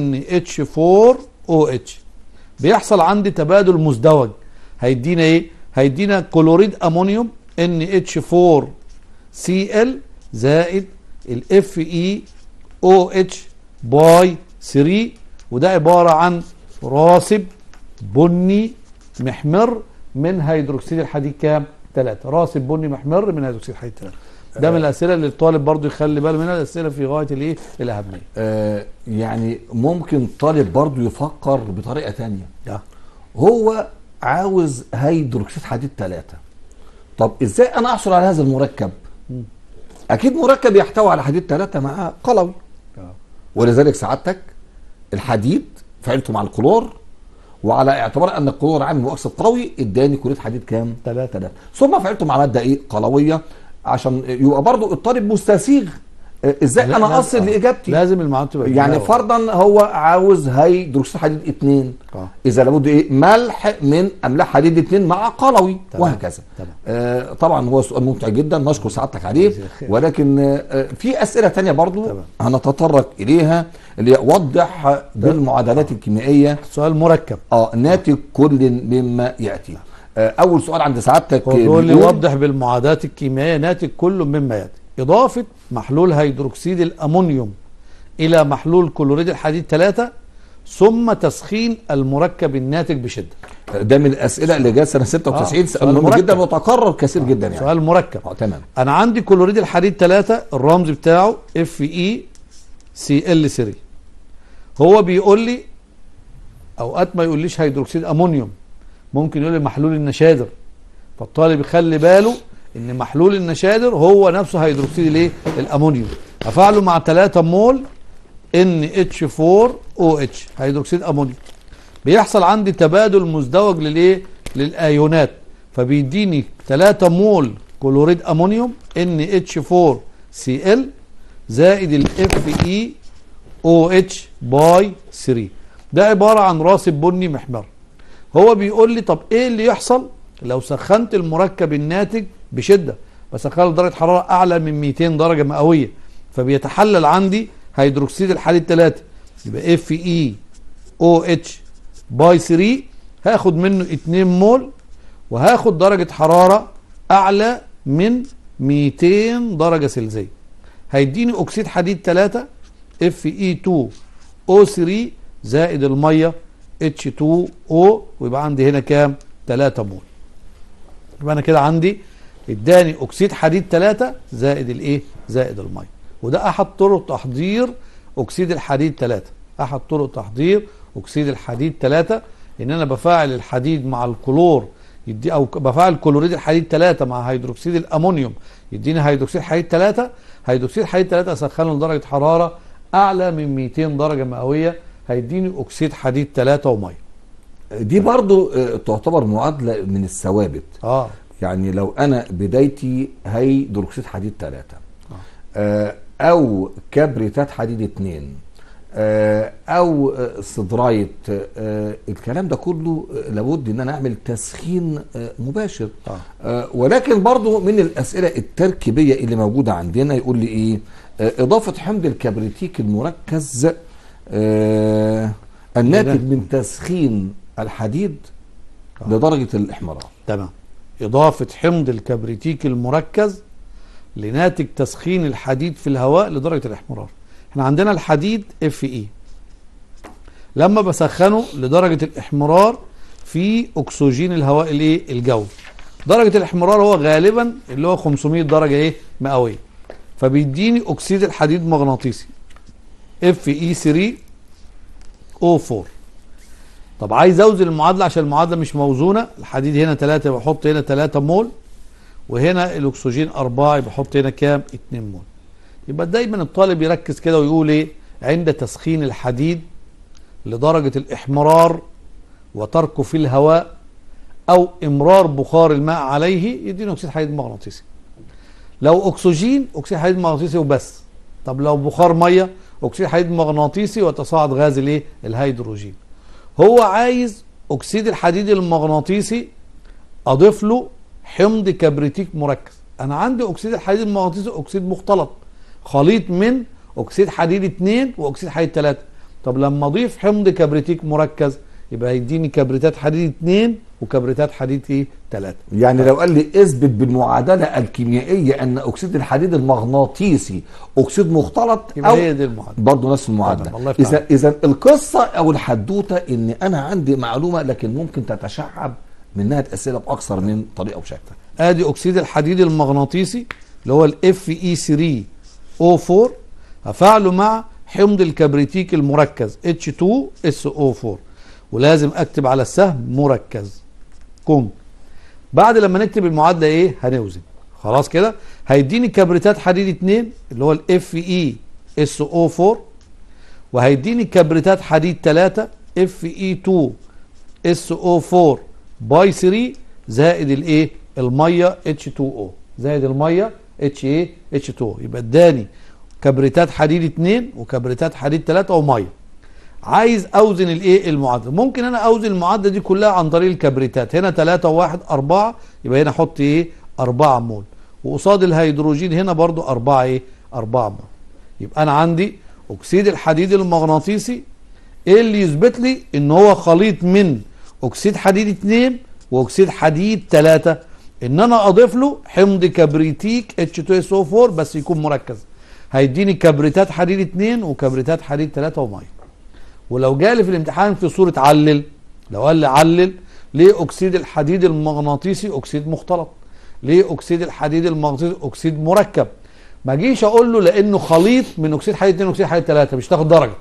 NH4OH بيحصل عندي تبادل مزدوج هيدينا ايه هيدينا كلوريد امونيوم NH4Cl زائد ال FeOH باي 3 وده عبارة عن راسب بني محمر من هيدروكسيد الحديد كام 3 راسب بني محمر من هيدروكسيد الحديد 3 ده من الاسئله اللي الطالب برضو يخلي باله منها الاسئله في غايه الايه الاهميه آه يعني ممكن طالب برضو يفكر بطريقه تانية ده هو عاوز هيدروكسيد حديد 3 طب ازاي انا احصل على هذا المركب اكيد مركب يحتوي على حديد 3 مع قلوي ولذلك سعادتك الحديد فعلته مع الكلور وعلى اعتبار ان الكلور عامل مؤكسد قوي اداني كلوريد حديد كام؟ 3 3 ثم فعلته مع ماده ايه؟ قلويه عشان يبقى برضو الطالب مستسيغ آه، ازاي لا- انا لا- اصل آه. لاجابتي لازم المعلومات تبقى يعني كبيرة. فرضا هو عاوز هيدروكسيد حديد 2 آه. اذا لابد ايه ملح من املاح حديد 2 مع قلوي تمام. وهكذا تمام. آه طبعا هو سؤال ممتع جدا نشكر سعادتك عليه جزاك خير. ولكن آه في اسئله تانية برضو تمام. هنتطرق اليها اللي هي وضح بالمعادلات الكيميائيه سؤال مركب اه ناتج كل مما ياتي آه اول سؤال عند سعادتك هو بيقول لي بيقول- وضح بالمعادلات الكيميائيه ناتج كل مما ياتي اضافه محلول هيدروكسيد الامونيوم الى محلول كلوريد الحديد 3 ثم تسخين المركب الناتج بشده ده من الاسئله اللي جت سنه 96 آه، سؤال سؤال مهم مركب. جدا وتكرر كثير جدا يعني سؤال مركب اه تمام انا عندي كلوريد الحديد 3 الرمز بتاعه اف اي سي ال 3 هو بيقول لي اوقات ما يقوليش هيدروكسيد امونيوم ممكن يقول لي محلول النشادر فالطالب يخلي باله ان محلول النشادر هو نفسه هيدروكسيد الايه الامونيوم هفعله مع 3 مول ان اتش 4 او اتش هيدروكسيد امونيوم بيحصل عندي تبادل مزدوج للايه للايونات فبيديني 3 مول كلوريد امونيوم ان اتش 4 سي ال زائد الاف اي او اتش باي 3 ده عباره عن راسب بني محمر هو بيقول لي طب ايه اللي يحصل لو سخنت المركب الناتج بشده بسخنه لدرجه حراره اعلى من 200 درجه مئويه فبيتحلل عندي هيدروكسيد الحديد 3 يبقى اف اي او اتش باي 3 هاخد منه 2 مول وهاخد درجه حراره اعلى من 200 درجه سلسيه هيديني اكسيد حديد 3 اف اي 2 او 3 زائد الميه اتش 2 او ويبقى عندي هنا كام 3 مول يبقى انا كده عندي اداني اكسيد حديد 3 زائد الايه زائد الميه وده احد طرق تحضير اكسيد الحديد 3 احد طرق تحضير اكسيد الحديد 3 ان انا بفاعل الحديد مع الكلور يدي او بفاعل كلوريد الحديد 3 مع هيدروكسيد الامونيوم يديني هيدروكسيد حديد 3 هيدروكسيد حديد 3 اسخنه لدرجه حراره اعلى من 200 درجه مئويه هيديني اكسيد حديد 3 وميه دي برضو آه، تعتبر معادله من الثوابت اه يعني لو انا بدايتي هيدروكسيد حديد 3 آه، او كبريتات حديد 2 آه، او آه، صدرايت آه، الكلام ده كله آه، لابد ان انا اعمل تسخين آه، مباشر آه. آه، ولكن برضو من الاسئله التركيبيه اللي موجوده عندنا يقول لي ايه آه، اضافه حمض الكبريتيك المركز آه، الناتج من تسخين الحديد لدرجه الاحمرار تمام إضافة حمض الكبريتيك المركز لناتج تسخين الحديد في الهواء لدرجة الإحمرار احنا عندنا الحديد اف اي لما بسخنه لدرجة الإحمرار في أكسجين الهواء الايه الجوي درجة الإحمرار هو غالبا اللي هو 500 درجة ايه مئوية فبيديني أكسيد الحديد مغناطيسي اف اي 3 او 4 طب عايز اوزن المعادله عشان المعادله مش موزونه الحديد هنا 3 بحط هنا 3 مول وهنا الاكسجين 4 بحط هنا كام 2 مول يبقى دايما الطالب يركز كده ويقول ايه عند تسخين الحديد لدرجه الاحمرار وتركه في الهواء او امرار بخار الماء عليه يدينا اكسيد حديد مغناطيسي لو اكسجين اكسيد حديد مغناطيسي وبس طب لو بخار ميه اكسيد حديد مغناطيسي وتصاعد غاز الايه الهيدروجين هو عايز اكسيد الحديد المغناطيسي اضيف له حمض كبريتيك مركز انا عندي اكسيد الحديد المغناطيسي اكسيد مختلط خليط من اكسيد حديد 2 واكسيد حديد 3 طب لما اضيف حمض كبريتيك مركز يبقى هيديني كبريتات حديد 2 وكبريتات حديد ايه 3 يعني لو قال لي اثبت بالمعادله الكيميائيه ان اكسيد الحديد المغناطيسي اكسيد مختلط يبقى او هي دي المعادله برضه نفس تمام، الله المعادله يفتح اذا عليك. اذا القصه او الحدوته ان انا عندي معلومه لكن ممكن تتشعب منها اسئله باكثر من طريقه وشكل ادي اكسيد الحديد المغناطيسي اللي هو الاف اي 3 او 4 هفعله مع حمض الكبريتيك المركز اتش 2 اس او 4 ولازم اكتب على السهم مركز كم بعد لما نكتب المعادله ايه هنوزن خلاص كده هيديني كبريتات حديد 2 اللي هو الاف اي اس او 4 وهيديني كبريتات حديد 3 اف اي 2 اس او 4 باي 3 زائد الايه الميه اتش 2 او زائد الميه اتش ايه اتش 2 يبقى اداني كبريتات حديد 2 وكبريتات حديد 3 وميه عايز اوزن الايه المعادله ممكن انا اوزن المعادله دي كلها عن طريق الكبريتات هنا 3 و1 4 يبقى هنا احط ايه 4 مول وقصاد الهيدروجين هنا برضو 4 ايه 4 مول يبقى انا عندي اكسيد الحديد المغناطيسي ايه اللي يثبت لي ان هو خليط من اكسيد حديد 2 واكسيد حديد 3 ان انا اضيف له حمض كبريتيك H2SO4 بس يكون مركز هيديني كبريتات حديد 2 وكبريتات حديد 3 وميه ولو جالي في الامتحان في صورة علل لو قال لي علل ليه اكسيد الحديد المغناطيسي اكسيد مختلط ليه اكسيد الحديد المغناطيسي اكسيد مركب ما اجيش اقول له لانه خليط من اكسيد حديد 2 واكسيد حديد 3 مش تاخد درجه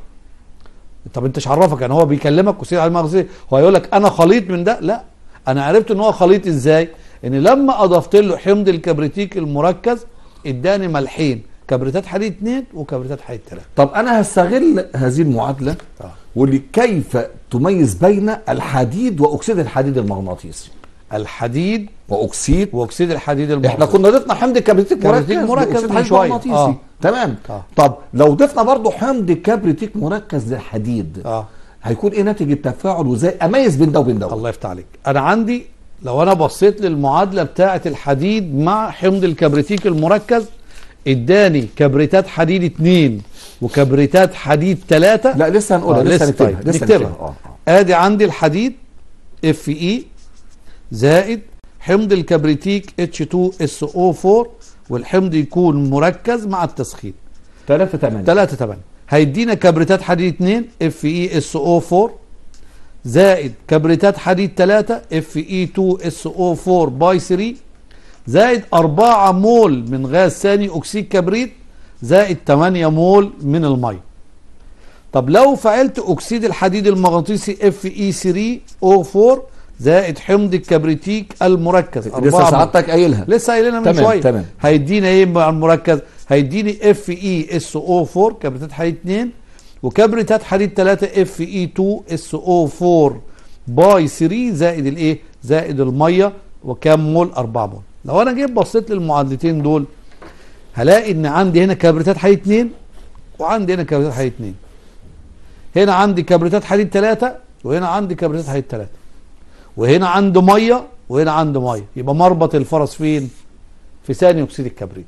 طب انت مش عرفك يعني هو بيكلمك اكسيد حديد مغناطيسي هو هيقول لك انا خليط من ده لا انا عرفت ان هو خليط ازاي ان لما اضفت له حمض الكبريتيك المركز اداني ملحين كبريتات حديد 2 وكبريتات حديد 3 طب انا هستغل هذه المعادله اه واللي كيف تميز بين الحديد واكسيد الحديد المغناطيسي الحديد واكسيد واكسيد الحديد احنا المغناطيسي كنا ضفنا حمض كبريتيك كبريتيك مركز مركز وأكسيد من حديد شوية. مغناطيسي آه. تمام آه. طب لو ضفنا برضو حمض كبريتيك مركز للحديد اه هيكون ايه ناتج التفاعل وازاي اميز بين ده وبين ده الله يفتح عليك انا عندي لو انا بصيت للمعادله بتاعه الحديد مع حمض الكبريتيك المركز اداني كبريتات حديد 2 وكبريتات حديد 3 لا لسه هنقولها آه، لسه لسه هنكتبها طيب، لسه نكتبها. هنكتبها اه آه. ادي عندي الحديد اف اي زائد حمض الكبريتيك H2SO4 والحمض يكون مركز مع التسخين 3 8 3 8 هيدينا كبريتات حديد 2 اف اي اس او 4 زائد كبريتات حديد 3 اف اي 2 اس او 4 باي 3 زائد 4 مول من غاز ثاني اكسيد كبريت زائد 8 مول من الميه طب لو فعلت اكسيد الحديد المغناطيسي اف اي 3 او 4 زائد حمض الكبريتيك المركز لسه 4 مول. سعادتك قايلها لسه قايلينها من تمام، شويه تمام. هيدينا ايه مع المركز هيديني اف اي اس او 4 كبريتات حديد 2 وكبريتات حديد 3 اف اي 2 اس او 4 باي 3 زائد الايه زائد الميه وكام مول 4 مول لو انا جيت بصيت للمعادلتين دول هلاقي ان عندي هنا كبريتات حديد 2 وعندي هنا كبريتات حديد 2 هنا عندي كبريتات حديد 3 وهنا عندي كبريتات حديد 3 وهنا عنده ميه وهنا عنده ميه يبقى مربط الفرس فين في ثاني اكسيد الكبريت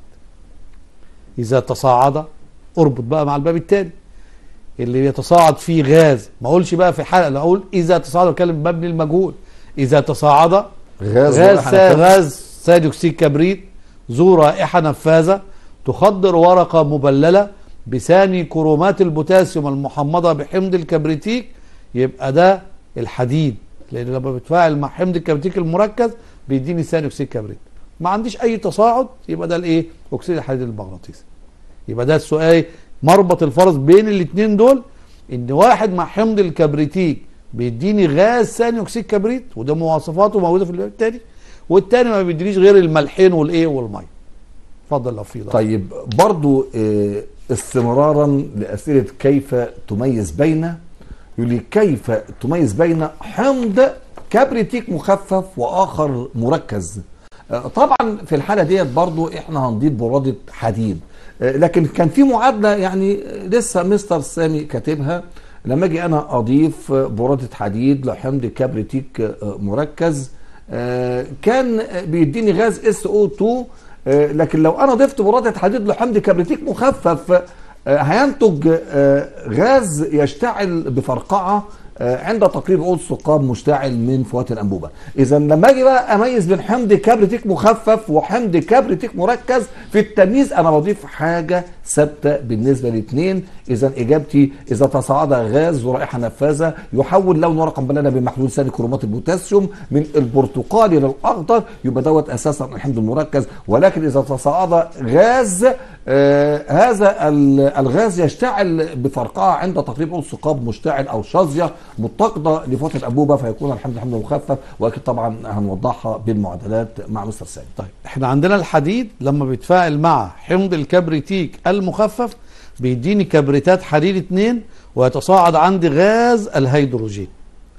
اذا تصاعد اربط بقى مع الباب الثاني اللي يتصاعد فيه غاز ما اقولش بقى في حلقه لا اقول اذا تصاعد بتكلم مبني المجهول اذا تصاعد غاز غاز ورائحة سا- نفاذة. غاز ثاني اكسيد كبريت ذو رائحه نفاذه تخدر ورقه مبلله بثاني كرومات البوتاسيوم المحمضه بحمض الكبريتيك يبقى ده الحديد لان لما بتفاعل مع حمض الكبريتيك المركز بيديني ثاني اكسيد كبريت ما عنديش اي تصاعد يبقى ده الايه اكسيد الحديد المغناطيسي يبقى ده السؤال مربط الفرس بين الاثنين دول ان واحد مع حمض الكبريتيك بيديني غاز ثاني اكسيد كبريت وده مواصفاته موجوده في الباب الثاني والتاني ما بيدينيش غير الملحين والايه والميه اتفضل لو في ضغط. طيب برضو آه، استمرارا لأسئلة كيف تميز بين يقول لي كيف تميز بين حمض كبريتيك مخفف وآخر مركز آه، طبعا في الحالة ديت برضو احنا هنضيف برادة حديد آه، لكن كان في معادلة يعني لسه مستر سامي كاتبها لما اجي انا اضيف برادة حديد لحمض كبريتيك آه، مركز آه، كان بيديني غاز اس او 2 آه، لكن لو انا ضفت برادة حديد لحمض كبريتيك مخفف آه، هينتج آه، غاز يشتعل بفرقعه آه، عند تقريب عود ثقاب مشتعل من فوات الانبوبه اذا لما اجي بقى اميز بين حمض كبريتيك مخفف وحمض كبريتيك مركز في التمييز انا بضيف حاجه ثابته بالنسبه لاثنين اذا اجابتي اذا تصاعد غاز ذو رائحه نفاذه يحول لون ورقه مبلله بمحلول ثاني كرومات البوتاسيوم من البرتقالي للاخضر يبقى دوت اساسا الحمض المركز ولكن اذا تصاعد غاز آه هذا ال- الغاز يشتعل بفرقعه عند تقريب عود ثقاب مشتعل او شظيه متقده لفوات الانبوبه فيكون الحمض حمض مخفف واكيد طبعا هنوضحها بالمعادلات مع مستر سامي طيب احنا عندنا الحديد لما بيتفاعل مع حمض الكبريتيك المخفف بيديني كبريتات حديد 2 ويتصاعد عندي غاز الهيدروجين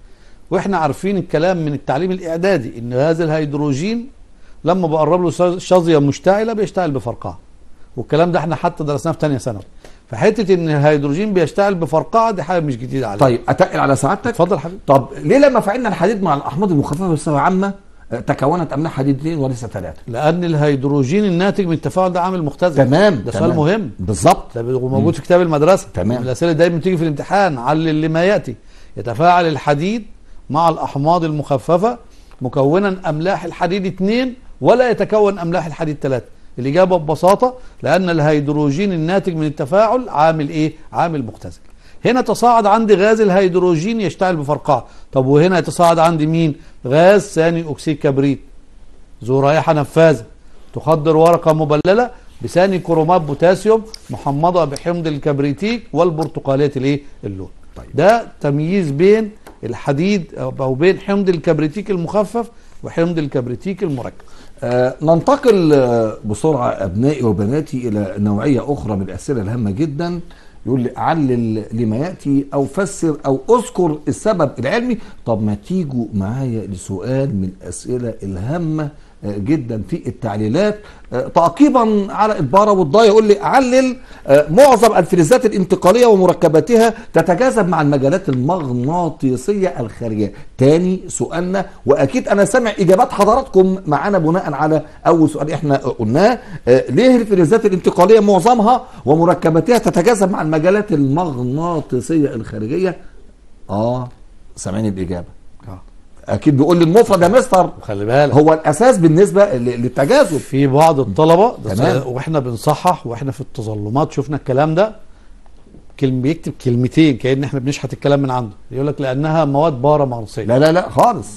واحنا عارفين الكلام من التعليم الاعدادي ان غاز الهيدروجين لما بقرب له شظيه مشتعله بيشتعل بفرقعه والكلام ده احنا حتى درسناه في ثانيه ثانوي فحته ان الهيدروجين بيشتعل بفرقعه دي حاجه مش جديده علينا طيب اتقل على سعادتك اتفضل حبيبي طب ليه لما فعلنا الحديد مع الاحماض المخففه بصفه عامه آه، تكونت املاح حديد اثنين وليس ثلاثه لان الهيدروجين الناتج من التفاعل ده عامل مختزل تمام ده تمام. سؤال مهم بالظبط ده بيبقى موجود في كتاب المدرسه تمام. من الاسئله اللي دايما بتيجي في الامتحان علل لما ياتي يتفاعل الحديد مع الاحماض المخففه مكونا املاح الحديد 2 ولا يتكون املاح الحديد 3 الاجابه ببساطه لان الهيدروجين الناتج من التفاعل عامل ايه عامل مختزل هنا تصاعد عندي غاز الهيدروجين يشتعل بفرقعه طب وهنا يتصاعد عندي مين غاز ثاني اكسيد كبريت ذو رائحه نفاذه تخدر ورقه مبلله بثاني كرومات بوتاسيوم محمضه بحمض الكبريتيك والبرتقاليه الايه اللون طيب. ده تمييز بين الحديد او بين حمض الكبريتيك المخفف وحمض الكبريتيك المركب آه ننتقل آه، بسرعة أبنائي وبناتي إلى نوعية أخرى من الأسئلة الهامة جدا يقول لي علل لما يأتي أو فسر أو أذكر السبب العلمي طب ما تيجوا معايا لسؤال من الأسئلة الهامة آه، جدا في التعليلات آه، تعقيبا على البارة والضاية يقول لي علل آه، معظم الفلزات الانتقالية ومركباتها تتجاذب مع المجالات المغناطيسية الخارجية تاني سؤالنا وأكيد أنا سامع إجابات حضراتكم معانا بناء على أول سؤال إحنا قلناه آه، ليه الفلزات الانتقالية معظمها ومركباتها تتجاذب مع المجالات المغناطيسية الخارجية آه سامعين الإجابة آه. أكيد بيقول لي المفرد يا مستر وخلي بالك هو الأساس بالنسبة ل- للتجاذب في بعض الطلبه ده تمام. واحنا بنصحح واحنا في التظلمات شفنا الكلام ده كلمه بيكتب كلمتين كأن احنا بنشحت الكلام من عنده يقول لك لانها مواد بارة مغناطيسيه لا لا لا خالص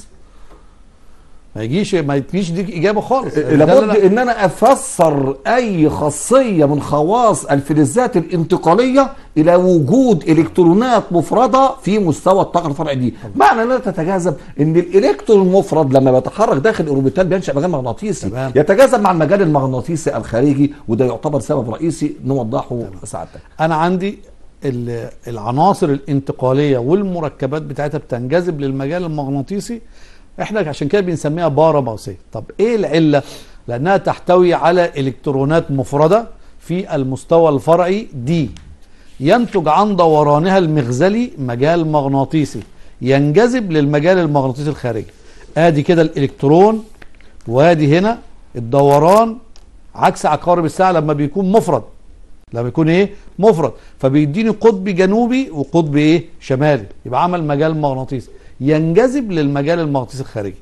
ما يجيش ما تجيش دي اجابه خالص ده اللي لابد أنا- ان انا افسر اي خاصيه من خواص الفلزات الانتقاليه الى وجود الكترونات مفرده في مستوى الطاقه الفرعي دي معنى انها تتجاذب ان الالكترون المفرد لما بيتحرك داخل الاوربيتال بينشا مجال مغناطيسي تمام. يتجاذب مع المجال المغناطيسي الخارجي وده يعتبر سبب رئيسي نوضحه سعادتك انا عندي ال- العناصر الانتقاليه والمركبات بتاعتها بتنجذب للمجال المغناطيسي احنا عشان كده بنسميها بارة مغناطيسيه طب ايه العله لانها تحتوي على الكترونات مفرده في المستوى الفرعي دي ينتج عن دورانها المغزلي مجال مغناطيسي ينجذب للمجال المغناطيسي الخارجي ادي كده الالكترون وادي هنا الدوران عكس عقارب الساعه لما بيكون مفرد لما يكون ايه مفرد فبيديني قطب جنوبي وقطب ايه شمالي يبقى عمل مجال مغناطيسي ينجذب للمجال المغناطيسي الخارجي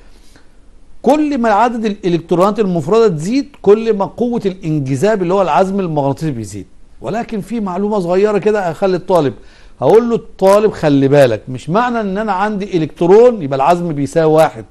كل ما عدد الالكترونات المفرده تزيد كل ما قوه الانجذاب اللي هو العزم المغناطيسي بيزيد ولكن في معلومه صغيره كده اخلي الطالب هقول له الطالب خلي بالك مش معنى ان انا عندي الكترون يبقى العزم بيساوي واحد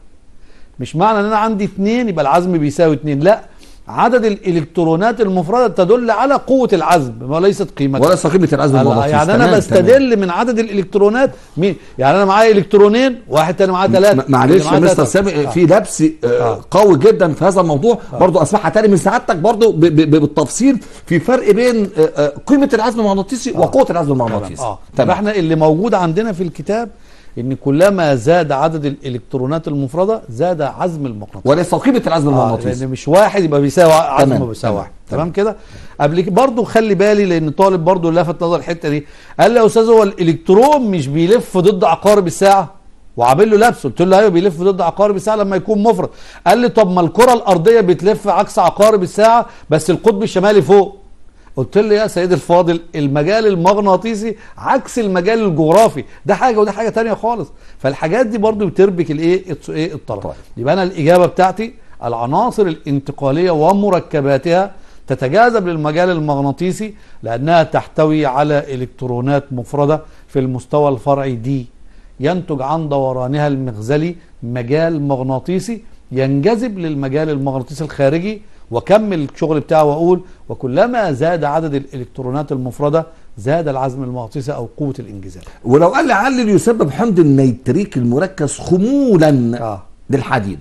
مش معنى ان انا عندي اثنين يبقى العزم بيساوي اثنين لا عدد الالكترونات المفرده تدل على قوه العزم وليست قيمتها وليس قيمه العزم هلا المغناطيسي يعني انا تمام، بستدل من عدد الالكترونات مين يعني انا معايا الكترونين واحد تاني معاه تمام. ثلاثه م- معلش يا مستر سامي في لبس آه. آه. قوي جدا في هذا الموضوع برضو اسمعها تاني من سعادتك برضو ب- ب- ب- بالتفصيل في فرق بين آه، آه، قيمه العزم المغناطيسي وقوه العزم المغناطيسي اه تمام فاحنا اللي موجود عندنا في الكتاب ان كلما زاد عدد الالكترونات المفرده زاد عزم المغناطيس وليس قيمه العزم آه المغناطيسي لان مش واحد يبقى بيساوي عزم تمام، بيساوي تمام، واحد تمام كده قبل كده برضه خلي بالي لان طالب برضه لفت نظر الحته دي قال لي يا استاذ هو الالكترون مش بيلف ضد عقارب الساعه وعامل له لبس قلت له ايوه بيلف ضد عقارب الساعه لما يكون مفرد قال لي طب ما الكره الارضيه بتلف عكس عقارب الساعه بس القطب الشمالي فوق قلت له يا سيدي الفاضل المجال المغناطيسي عكس المجال الجغرافي ده حاجه وده حاجه تانية خالص فالحاجات دي برضو بتربك الايه الت- ايه الطلب طيب. يبقى انا الاجابه بتاعتي العناصر الانتقاليه ومركباتها تتجاذب للمجال المغناطيسي لانها تحتوي على الكترونات مفرده في المستوى الفرعي دي ينتج عن دورانها المغزلي مجال مغناطيسي ينجذب للمجال المغناطيسي الخارجي وكمل الشغل بتاعه واقول وكلما زاد عدد الالكترونات المفرده زاد العزم المغناطيسي او قوه الانجذاب ولو قال لي علل يسبب حمض النيتريك المركز خمولا اه للحديد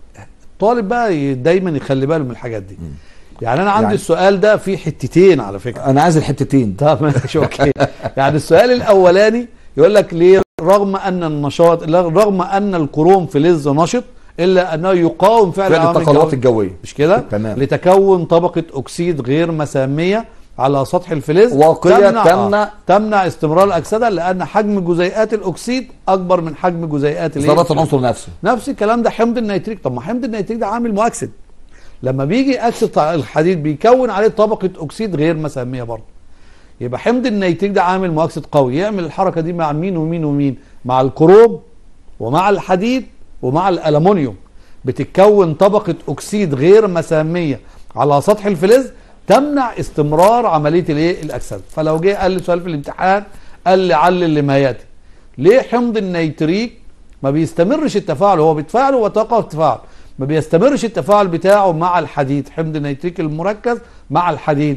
الطالب بقى ي- دايما يخلي باله من الحاجات دي يعني انا عندي يعني- السؤال ده فيه حتتين على فكره انا عايز الحتتين طب ماشي اوكي يعني السؤال الاولاني يقول لك ليه رغم ان النشاط لا، رغم ان الكروم فلز نشط الا انه يقاوم فعل فعل العوامل التقلبات الجوية. الجويه مش كده تمام. لتكون طبقه اكسيد غير مساميه على سطح الفلز واقية تمنع, تمنع- آه تمنع استمرار الاكسده لان حجم جزيئات الاكسيد اكبر من حجم جزيئات الايه؟ ذرات العنصر نفسه نفس الكلام ده حمض النيتريك طب ما حمض النيتريك ده عامل مؤكسد لما بيجي اكسد الحديد بيكون عليه طبقه اكسيد غير مساميه برضه يبقى حمض النيتريك ده عامل مؤكسد قوي يعمل الحركه دي مع مين ومين ومين مع الكروم ومع الحديد ومع الالومنيوم بتتكون طبقه اكسيد غير مساميه على سطح الفلز تمنع استمرار عمليه الايه الاكسده فلو جه قال لي سؤال في الامتحان قال لي علل لما ياتي ليه حمض النيتريك ما بيستمرش التفاعل هو بيتفاعل وتوقف التفاعل ما بيستمرش التفاعل بتاعه مع الحديد حمض النيتريك المركز مع الحديد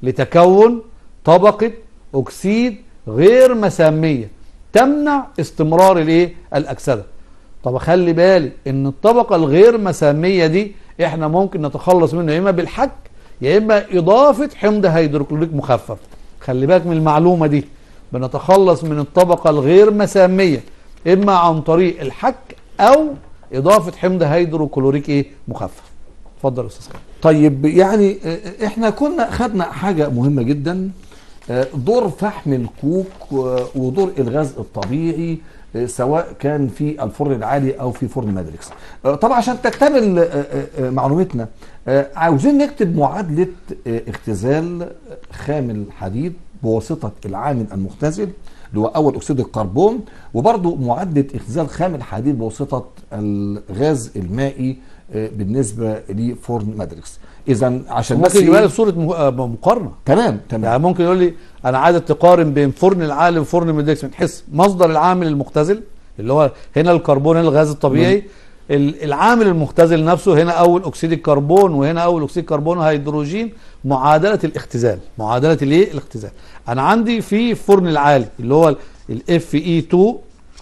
لتكون طبقة أكسيد غير مسامية تمنع استمرار الايه الأكسدة طب خلي بالي ان الطبقة الغير مسامية دي احنا ممكن نتخلص منه يا اما بالحك يا اما اضافه حمض هيدروكلوريك مخفف خلي بالك من المعلومه دي بنتخلص من الطبقه الغير مساميه اما عن طريق الحك او اضافه حمض هيدروكلوريك ايه مخفف اتفضل يا استاذ خالد طيب يعني آه، احنا كنا خدنا حاجة مهمة جدا آه، دور فحم الكوك و- ودور الغاز الطبيعي آه، سواء كان في الفرن العالي او في فرن مادريكس آه، طبعا عشان تكتمل آه، آه، آه، معلومتنا آه، عاوزين نكتب معادلة آه، اختزال خام الحديد بواسطة العامل المختزل اللي هو اول اكسيد الكربون وبرضه معادله اختزال خام الحديد بواسطه الغاز المائي آه، بالنسبه لفرن مادريكس اذا عشان بس ممكن يبقى إيه؟ لي صوره م- آه، مقارنه تمام تمام يعني ممكن يقول لي انا عايز تقارن بين فرن العالي وفرن ميدكس من حيث مصدر العامل المختزل اللي هو هنا الكربون هنا الغاز الطبيعي ال- العامل المختزل نفسه هنا اول اكسيد الكربون وهنا اول اكسيد كربون وهيدروجين معادله الاختزال معادله الايه الاختزال انا عندي في فرن العالي اللي هو الاف اي 2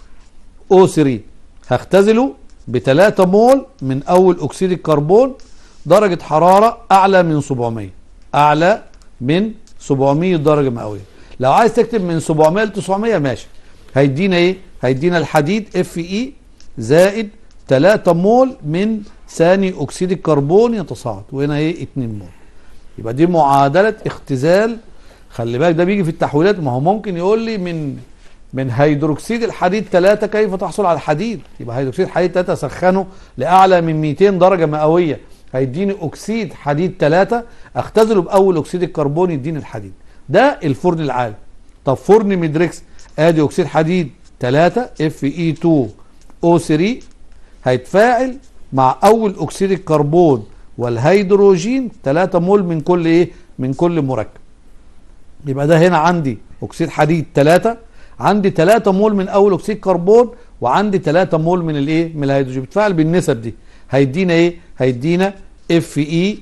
او 3 هختزله ب 3 مول من اول اكسيد الكربون درجه حراره اعلى من 700 اعلى من 700 درجه مئويه لو عايز تكتب من 700 ل 900 ماشي هيدينا ايه هيدينا الحديد اف اي زائد 3 مول من ثاني اكسيد الكربون يتصاعد وهنا ايه 2 مول يبقى دي معادله اختزال خلي بالك ده بيجي في التحويلات ما هو ممكن يقول لي من من هيدروكسيد الحديد 3 كيف تحصل على الحديد يبقى هيدروكسيد الحديد 3 سخنه لاعلى من 200 درجه مئويه هيديني اكسيد حديد 3 اختزله باول اكسيد الكربون يديني الحديد ده الفرن العالي طب فرن ميدريكس ادي اكسيد حديد 3 اف اي 2 او 3 هيتفاعل مع اول اكسيد الكربون والهيدروجين 3 مول من كل ايه من كل مركب يبقى ده هنا عندي اكسيد حديد 3 عندي 3 مول من اول اكسيد كربون وعندي 3 مول من الايه من الهيدروجين بتفاعل بالنسب دي هيدينا ايه هيدينا اف اي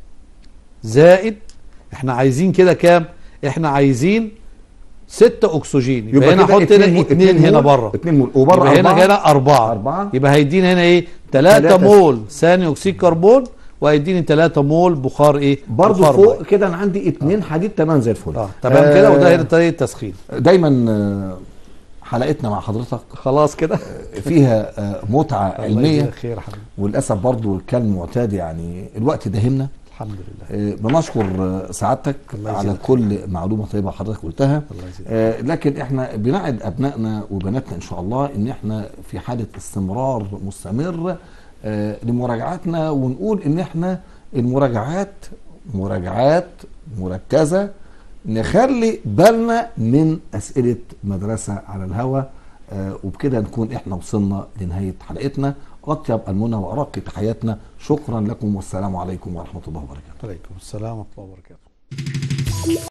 زائد احنا عايزين كده كام احنا عايزين 6 اكسجين يبقى, هنا كده احط هنا اتنين- 2 هنا مول- بره اتنين مول وبره يبقى هنا أربعة. هنا أربعة أربعة. يبقى هيدينا هنا ايه 3 تلاتة. مول ثاني اكسيد كربون وهيديني 3 مول بخار ايه برضه بخار فوق مية. كده انا عندي اتنين حديد تمام زي الفل اه تمام كده وده آه، هنا طريقه التسخين دايما آه، حلقتنا مع حضرتك خلاص كده فيها آه، متعه الله علميه يجزيك خير يا حبيبي وللاسف برضو كالمعتاد يعني الوقت داهمنا الحمد لله آه، بنشكر آه، سعادتك الله على يجزيك. كل معلومه طيبه حضرتك قلتها الله يجزيك. آه، لكن احنا بنعد ابنائنا وبناتنا ان شاء الله ان احنا في حاله استمرار مستمر آه، لمراجعاتنا ونقول ان احنا المراجعات مراجعات مركزه نخلي بالنا من اسئله مدرسه على الهوى آه، وبكده نكون احنا وصلنا لنهايه حلقتنا اطيب المنى وارق تحياتنا شكرا لكم والسلام عليكم ورحمه الله وبركاته عليكم السلام ورحمه الله وبركاته